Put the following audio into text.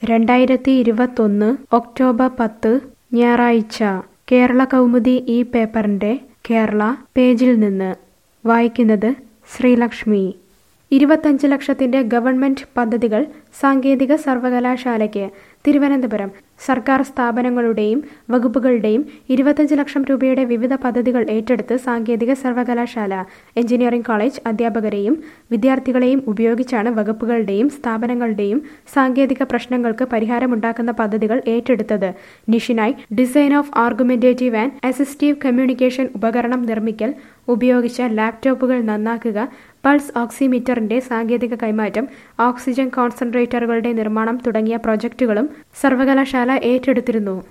രണ്ടായിരത്തി ഇരുപത്തൊന്ന് ഒക്ടോബർ പത്ത് ഞായറാഴ്ച കേരള കൗമുദി ഈ പേപ്പറിൻ്റെ കേരള പേജിൽ നിന്ന് വായിക്കുന്നത് ശ്രീലക്ഷ്മി ഇരുപത്തഞ്ച് ലക്ഷത്തിന്റെ ഗവൺമെന്റ് പദ്ധതികൾ സാങ്കേതിക സർവകലാശാലയ്ക്ക് തിരുവനന്തപുരം സർക്കാർ സ്ഥാപനങ്ങളുടെയും വകുപ്പുകളുടെയും ഇരുപത്തഞ്ച് ലക്ഷം രൂപയുടെ വിവിധ പദ്ധതികൾ ഏറ്റെടുത്ത് സാങ്കേതിക സർവകലാശാല എഞ്ചിനീയറിംഗ് കോളേജ് അധ്യാപകരെയും വിദ്യാർത്ഥികളെയും ഉപയോഗിച്ചാണ് വകുപ്പുകളുടെയും സ്ഥാപനങ്ങളുടെയും സാങ്കേതിക പ്രശ്നങ്ങൾക്ക് പരിഹാരമുണ്ടാക്കുന്ന പദ്ധതികൾ ഏറ്റെടുത്തത് നിഷിനായി design of argumentative and assistive communication ഉപകരണം നിർമ്മിക്കൽ ഉപയോഗിച്ച ലാപ്ടോപ്പുകൾ നന്നാക്കുക പൾസ് ഓക്സിമീറ്ററിന്റെ സാങ്കേതിക കൈമാറ്റം ഓക്സിജൻ കോൺസെൻട്രേറ്ററുകളുടെ നിർമ്മാണം തുടങ്ങിയ പ്രോജക്റ്റുകളും സർവകലാശാല ഏറ്റെടുത്തിരുന്നു